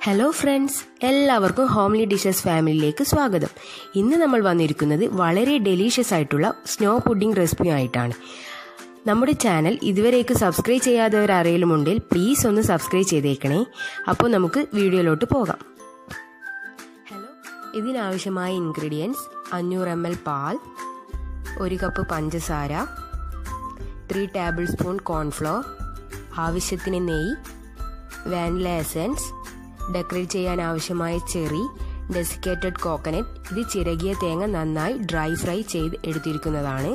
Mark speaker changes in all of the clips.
Speaker 1: hello friends എല്ലാവർക്കും homely dishes ഫാമിലിയിലേക്ക് സ്വാഗതം ഇന്ന് നമ്മൾ വന്നിരിക്കുന്നത് വളരെ ഡെലീഷ്യസ് ആയിട്ടുള്ള സ്നോ പുഡിംഗ് റെസിപ്പിയുമായിട്ടാണ് നമ്മുടെ ചാനൽ ഇതുവരേക്ക് സബ്സ്ക്രൈബ് ചെയ്യാത്തവർ ആരെങ്കിലുമുണ്ടെങ്കിൽ പ്ലീസ് ഒന്ന് സബ്സ്ക്രൈബ് ചെയ്തേക്കണേ അപ്പോൾ നമുക്ക് വീഡിയോയിലോട്ട് പോകാം ഹലോ ഇതിനാവശ്യമായ ഇൻഗ്രീഡിയൻസ് അഞ്ഞൂറ് എം എൽ പാൽ ഒരു കപ്പ് പഞ്ചസാര ത്രീ ടേബിൾ സ്പൂൺ കോൺഫ്ലോർ ആവശ്യത്തിന് നെയ്യ് വാനില എസൻസ് ഡെക്കറേറ്റ് ചെയ്യാൻ ആവശ്യമായ ചെറി ഡെസിക്കേറ്റഡ് കോക്കനട്ട് ഇത് ചിരകിയ തേങ്ങ നന്നായി ഡ്രൈ ഫ്രൈ ചെയ്ത് എടുത്തിരിക്കുന്നതാണ്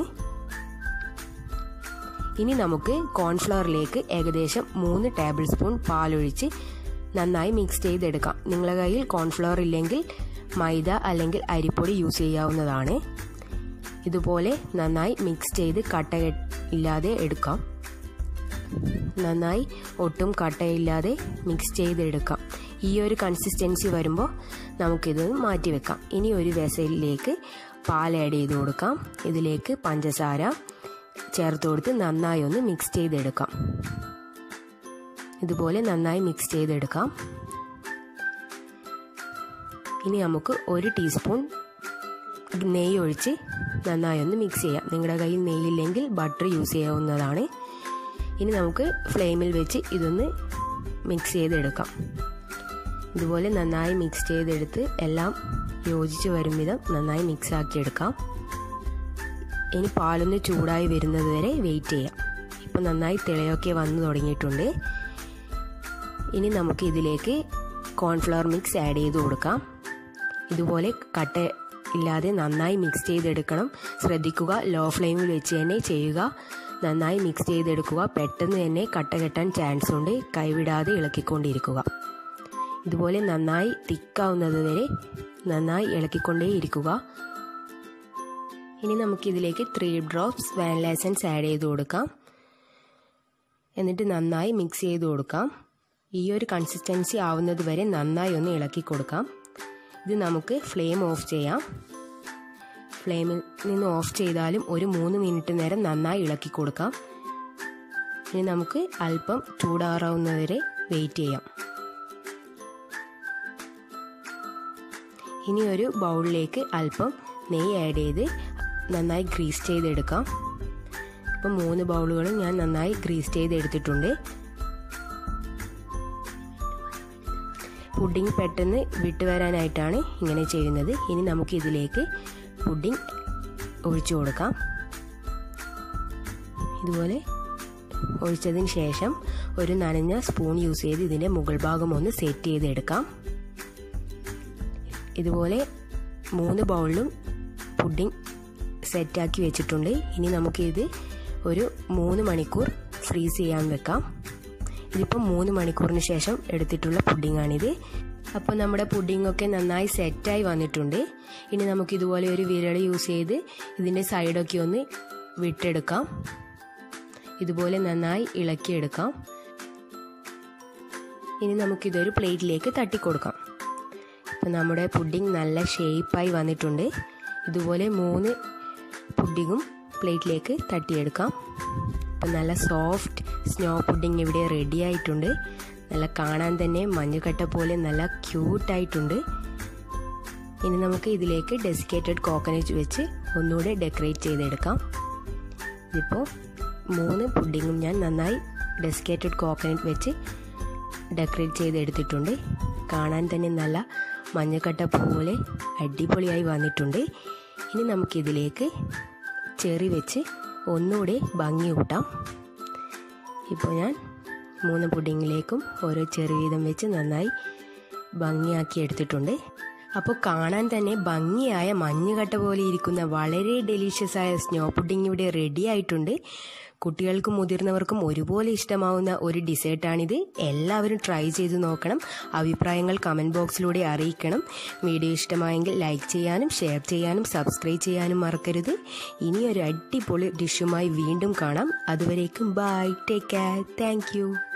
Speaker 1: ഇനി നമുക്ക് കോൺഫ്ലവറിലേക്ക് ഏകദേശം മൂന്ന് ടേബിൾ സ്പൂൺ പാലൊഴിച്ച് നന്നായി മിക്സ് ചെയ്തെടുക്കാം നിങ്ങളുടെ കയ്യിൽ കോൺഫ്ലവർ ഇല്ലെങ്കിൽ മൈദ അല്ലെങ്കിൽ അരിപ്പൊടി യൂസ് ചെയ്യാവുന്നതാണ് ഇതുപോലെ നന്നായി മിക്സ് ചെയ്ത് കട്ട ഇല്ലാതെ എടുക്കാം നന്നായി ഒട്ടും കട്ടയില്ലാതെ മിക്സ് ചെയ്തെടുക്കാം ഈ ഒരു കൺസിസ്റ്റൻസി വരുമ്പോൾ നമുക്കിത് മാറ്റി വെക്കാം ഇനി ഒരു വെസലിലേക്ക് പാൽ ആഡ് ചെയ്ത് കൊടുക്കാം ഇതിലേക്ക് പഞ്ചസാര ചേർത്ത് കൊടുത്ത് നന്നായി ഒന്ന് മിക്സ് ചെയ്തെടുക്കാം ഇതുപോലെ നന്നായി മിക്സ് ചെയ്തെടുക്കാം ഇനി നമുക്ക് ഒരു ടീസ്പൂൺ നെയ്യ് ഒഴിച്ച് നന്നായി ഒന്ന് മിക്സ് ചെയ്യാം നിങ്ങളുടെ കയ്യിൽ നെയ്യില്ലെങ്കിൽ ബട്ടർ യൂസ് ചെയ്യാവുന്നതാണ് ഇനി നമുക്ക് ഫ്ലെയിമിൽ വെച്ച് ഇതൊന്ന് മിക്സ് ചെയ്തെടുക്കാം ഇതുപോലെ നന്നായി മിക്സ് ചെയ്തെടുത്ത് എല്ലാം യോജിച്ച് വരും വിധം നന്നായി മിക്സ് ആക്കിയെടുക്കാം ഇനി പാലൊന്ന് ചൂടായി വരുന്നത് വരെ വെയിറ്റ് ചെയ്യാം ഇപ്പം നന്നായി തിളയൊക്കെ വന്നു തുടങ്ങിയിട്ടുണ്ട് ഇനി നമുക്ക് ഇതിലേക്ക് കോൺഫ്ലവർ മിക്സ് ആഡ് ചെയ്ത് കൊടുക്കാം ഇതുപോലെ കട്ട ഇല്ലാതെ നന്നായി മിക്സ് ചെയ്തെടുക്കണം ശ്രദ്ധിക്കുക ലോ ഫ്ലെയിമിൽ വെച്ച് തന്നെ ചെയ്യുക നന്നായി മിക്സ് ചെയ്തെടുക്കുക പെട്ടെന്ന് തന്നെ കട്ട കെട്ടാൻ ചാൻസ് ഉണ്ട് കൈവിടാതെ ഇളക്കിക്കൊണ്ടിരിക്കുക ഇതുപോലെ നന്നായി തിക്കാവുന്നത് വരെ നന്നായി ഇളക്കിക്കൊണ്ടേ ഇരിക്കുക ഇനി നമുക്കിതിലേക്ക് three drops vanilla essence add ചെയ്ത് കൊടുക്കാം എന്നിട്ട് നന്നായി മിക്സ് ചെയ്ത് കൊടുക്കാം ഈ ഒരു കൺസിസ്റ്റൻസി ആവുന്നത് വരെ നന്നായി ഒന്ന് ഇളക്കി കൊടുക്കാം ഇത് നമുക്ക് ഫ്ലെയിം ഓഫ് ചെയ്യാം ഫ്ലെയിമിൽ നിന്ന് ഓഫ് ചെയ്താലും ഒരു മൂന്ന് മിനിറ്റ് നേരം നന്നായി ഇളക്കി കൊടുക്കാം ഇനി നമുക്ക് അല്പം ചൂടാറാവുന്നവരെ വെയിറ്റ് ചെയ്യാം ഇനി ഒരു ബൗളിലേക്ക് അല്പം നെയ്യ് ആഡ് ചെയ്ത് നന്നായി ഗ്രീസ് ചെയ്തെടുക്കാം ഇപ്പം മൂന്ന് ബൗളുകളും ഞാൻ നന്നായി ഗ്രീസ് ചെയ്തെടുത്തിട്ടുണ്ട് പുഡിംഗ് പെട്ടെന്ന് വിട്ടുവരാനായിട്ടാണ് ഇങ്ങനെ ചെയ്യുന്നത് ഇനി നമുക്ക് ഇതിലേക്ക് പുഡിംഗ് ഒഴിച്ചു കൊടുക്കാം ഇതുപോലെ ഒഴിച്ചതിന് ശേഷം ഒരു നനഞ്ഞ സ്പൂൺ യൂസ് ചെയ്ത് ഇതിൻ്റെ മുകൾ ഭാഗം ഒന്ന് സെറ്റ് ചെയ്തെടുക്കാം ഇതുപോലെ മൂന്ന് ബൗളിലും പുഡിംഗ് സെറ്റാക്കി വെച്ചിട്ടുണ്ട് ഇനി നമുക്കിത് ഒരു മൂന്ന് മണിക്കൂർ ഫ്രീസ് ചെയ്യാൻ വെക്കാം ഇതിപ്പോൾ മൂന്ന് മണിക്കൂറിന് ശേഷം എടുത്തിട്ടുള്ള പുഡിങ്ങാണിത് അപ്പോൾ നമ്മുടെ പുഡിങ്ങൊക്കെ നന്നായി സെറ്റായി വന്നിട്ടുണ്ട് ഇനി നമുക്ക് ഇതുപോലെ ഒരു വിരൽ യൂസ് ചെയ്ത് ഇതിൻ്റെ സൈഡൊക്കെ ഒന്ന് വിട്ടെടുക്കാം ഇതുപോലെ നന്നായി ഇളക്കിയെടുക്കാം ഇനി നമുക്കിതൊരു പ്ലേറ്റിലേക്ക് തട്ടിക്കൊടുക്കാം അപ്പോൾ നമ്മുടെ പുഡിംഗ് നല്ല ഷേപ്പായി വന്നിട്ടുണ്ട് ഇതുപോലെ മൂന്ന് പുഡിങ്ങും പ്ലേറ്റിലേക്ക് തട്ടിയെടുക്കാം അപ്പം നല്ല സോഫ്റ്റ് സ്നോ പുഡിംഗ് ഇവിടെ റെഡി ആയിട്ടുണ്ട് നല്ല കാണാൻ തന്നെ മഞ്ഞക്കട്ട പോലെ നല്ല ക്യൂട്ടായിട്ടുണ്ട് ഇനി നമുക്ക് ഇതിലേക്ക് ഡെസിക്കേറ്റഡ് കോക്കനട്ട് വെച്ച് ഒന്നുകൂടെ ഡെക്കറേറ്റ് ചെയ്തെടുക്കാം ഇതിപ്പോൾ മൂന്ന് പുഡിങ്ങും ഞാൻ നന്നായി ഡെസിക്കേറ്റഡ് കോക്കനട്ട് വെച്ച് ഡെക്കറേറ്റ് ചെയ്തെടുത്തിട്ടുണ്ട് കാണാൻ തന്നെ നല്ല മഞ്ഞക്കട്ട പോലെ അടിപൊളിയായി വന്നിട്ടുണ്ട് ഇനി നമുക്കിതിലേക്ക് ചെറി വെച്ച് ഒന്നുകൂടെ ഭംഗി കൂട്ടാം ഇപ്പോൾ ഞാൻ മൂന്ന് പുഡിങ്ങിലേക്കും ഓരോ ചെറു വീതം വെച്ച് നന്നായി ഭംഗിയാക്കി എടുത്തിട്ടുണ്ട് അപ്പോൾ കാണാൻ തന്നെ ഭംഗിയായ മഞ്ഞുകട്ട പോലെ ഇരിക്കുന്ന വളരെ ഡെലീഷ്യസ് ആയ സ്നോ പുഡിംഗ് ഇവിടെ റെഡി ആയിട്ടുണ്ട് കുട്ടികൾക്കും മുതിർന്നവർക്കും ഒരുപോലെ ഇഷ്ടമാവുന്ന ഒരു ഡിസേർട്ടാണിത് എല്ലാവരും ട്രൈ ചെയ്ത് നോക്കണം അഭിപ്രായങ്ങൾ കമൻറ്റ് ബോക്സിലൂടെ അറിയിക്കണം വീഡിയോ ഇഷ്ടമായെങ്കിൽ ലൈക്ക് ചെയ്യാനും ഷെയർ ചെയ്യാനും സബ്സ്ക്രൈബ് ചെയ്യാനും മറക്കരുത് ഇനി ഒരു അടിപൊളി ഡിഷുമായി വീണ്ടും കാണാം അതുവരേക്കും ബൈ ടേക്ക് കെയർ താങ്ക്